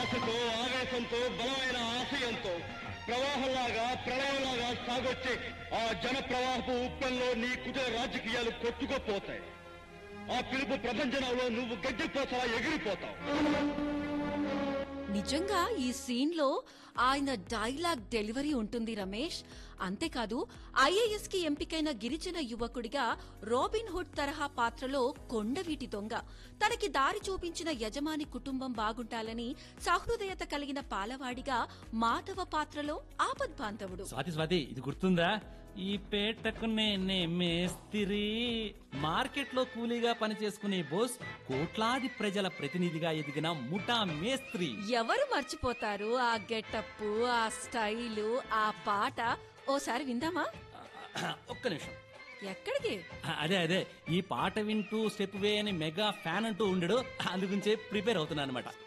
ఆశతో ఆవేశంతో బలమైన ఆశయంతో ప్రవాహంలాగా ప్రళయంలాగా సాగొచ్చే ఆ జన ప్రవాహపు ఉప్పంలో నీ కుటీర రాజకీయాలు కొట్టుకుపోతాయి ఆ పిలుపు ప్రపంచంలో నువ్వు గడ్డిపోసలా ఎగిరిపోతావు నిజంగా ఈ సీన్ లో ఆయన డైలాగ్ డెలివరీ ఉంటుంది రమేష్ అంతేకాదు ఐఏఎస్ కి ఎంపికైన గిరిజన యువకుడిగా రాబిన్ హుడ్ తరహా పాత్రలో కొండవీటి దొంగ తనకి దారి చూపించిన యజమాని కుటుంబం బాగుంటాలని సహృదయత కలిగిన పాలవాడిగా మాధవ పాత్రలో ఆపద్బాంధవుడు స్వాతి స్వాతి ఇది గుర్తుందా ఈ పేటకు నేనే మేస్తిరి మార్కెట్ లో కూలీగా పనిచేసుకునే బోస్ కోట్లాది ప్రజల ప్రతినిధిగా ఎదిగిన ముఠా మేస్త్రి ఎవరు మర్చిపోతారు ఆ గెటప్ ఆ స్టైలు ఆ పాట ఓసారి విందామా ఒక్క నిమిషం ఎక్కడికి అదే అదే ఈ పాట వింటూ స్టెప్ వే అని మెగా ఫ్యాన్ అంటూ ఉండడు అందుగురించే ప్రిపేర్ అవుతున్నాను అనమాట